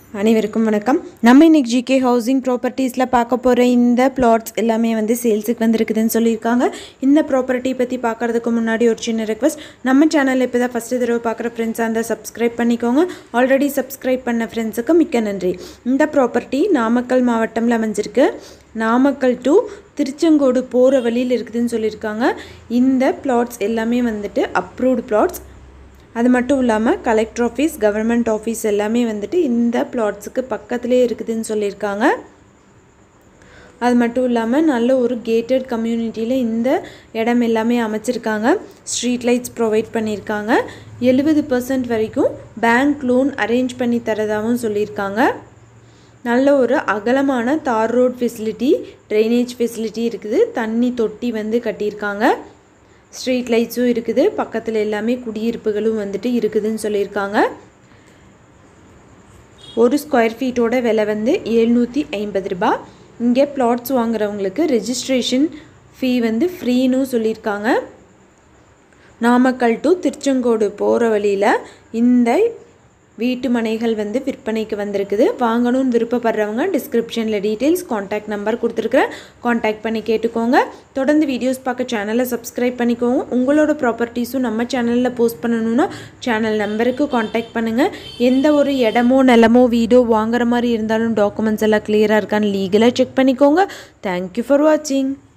அனைவருக்கும் வணக்கம் நம்ம இன்னைக்கு ஜிகே ஹவுசிங் ப்ராப்பர்ட்டிஸில் பார்க்க போகிற இந்த பிளாட்ஸ் எல்லாமே வந்து சேல்ஸுக்கு வந்திருக்குதுன்னு சொல்லியிருக்காங்க இந்த ப்ராப்பர்ட்டி பற்றி பார்க்குறதுக்கு முன்னாடி ஒரு சின்ன ரெக்வஸ்ட் நம்ம சேனலில் இப்போ தான் ஃபஸ்ட்டு தடவை பார்க்குற ஃப்ரெண்ட்ஸாக இருந்தால் சப்ஸ்கிரைப் பண்ணிக்கோங்க ஆல்ரெடி சப்ஸ்கிரைப் பண்ண ஃப்ரெண்ட்ஸுக்கு மிக்க நன்றி இந்த ப்ராப்பர்ட்டி நாமக்கல் மாவட்டம்ல அமைஞ்சிருக்கு நாமக்கல் டு திருச்செங்கோடு போகிற வழியில் இருக்குதுன்னு சொல்லியிருக்காங்க இந்த பிளாட்ஸ் எல்லாமே வந்துட்டு அப்ரூவ்டு பிளாட்ஸ் அது மட்டும் இல்லாமல் கலெக்டர் ஆஃபீஸ் கவர்மெண்ட் ஆஃபீஸ் எல்லாமே வந்துட்டு இந்த பிளாட்ஸுக்கு பக்கத்துலேயே இருக்குதுன்னு சொல்லியிருக்காங்க அது மட்டும் இல்லாமல் நல்ல ஒரு கேட்டட் கம்யூனிட்டியில் இந்த இடம் எல்லாமே அமைச்சிருக்காங்க ஸ்ட்ரீட் லைட்ஸ் ப்ரொவைட் பண்ணியிருக்காங்க எழுபது பர்சன்ட் வரைக்கும் பேங்க் லோன் அரேஞ்ச் பண்ணி தரதாகவும் சொல்லியிருக்காங்க நல்ல ஒரு அகலமான தார் ரோட் ஃபெசிலிட்டி ட்ரைனேஜ் ஃபெசிலிட்டி இருக்குது தண்ணி தொட்டி வந்து கட்டியிருக்காங்க ஸ்ட்ரீட் லைட்ஸும் இருக்குது பக்கத்தில் எல்லாமே குடியிருப்புகளும் வந்துட்டு இருக்குதுன்னு சொல்லியிருக்காங்க ஒரு ஸ்கொயர் ஃபீட்டோட விலை வந்து எழுநூற்றி ஐம்பது ரூபா இங்கே பிளாட்ஸ் வாங்குறவங்களுக்கு ரெஜிஸ்ட்ரேஷன் ஃபீ வந்து ஃப்ரீன்னு சொல்லியிருக்காங்க நாமக்கல் டு திருச்செங்கோடு போகிற வழியில் இந்த வீட்டு மனைகள் வந்து விற்பனைக்கு வந்திருக்குது வாங்கணும்னு விருப்பப்படுறவங்க டிஸ்கிரிப்ஷனில் டீட்டெயில்ஸ் காண்டாக்ட் நம்பர் கொடுத்துருக்குறேன் காண்டாக்ட் பண்ணி கேட்டுக்கோங்க தொடர்ந்து வீடியோஸ் பார்க்க சேனலை சப்ஸ்கிரைப் பண்ணிக்கோங்க உங்களோட ப்ராப்பர்ட்டிஸும் நம்ம சேனலில் போஸ்ட் பண்ணணுன்னா சேனல் நம்பருக்கு காண்டாக்ட் பண்ணுங்கள் எந்த ஒரு இடமோ நிலமோ வீடோ வாங்குற மாதிரி இருந்தாலும் டாக்குமெண்ட்ஸ் எல்லாம் கிளியராக இருக்கான்னு லீகலாக செக் பண்ணிக்கோங்க தேங்க்யூ ஃபார் வாட்சிங்